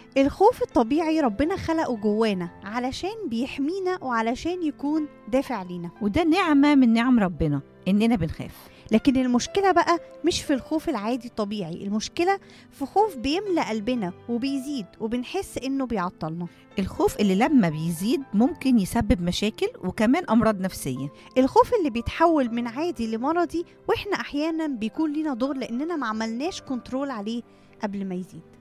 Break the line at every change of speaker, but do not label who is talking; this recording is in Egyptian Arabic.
الخوف الطبيعي ربنا خلقه جوانا علشان بيحمينا وعلشان يكون دافع لينا
وده نعمة من نعم ربنا إننا بنخاف
لكن المشكلة بقى مش في الخوف العادي الطبيعي المشكلة في خوف بيملأ قلبنا وبيزيد وبنحس إنه بيعطلنا
الخوف اللي لما بيزيد ممكن يسبب مشاكل وكمان أمراض نفسية
الخوف اللي بيتحول من عادي لمرضي وإحنا أحيانا بيكون لينا دور لأننا ما عملناش كنترول عليه قبل ما يزيد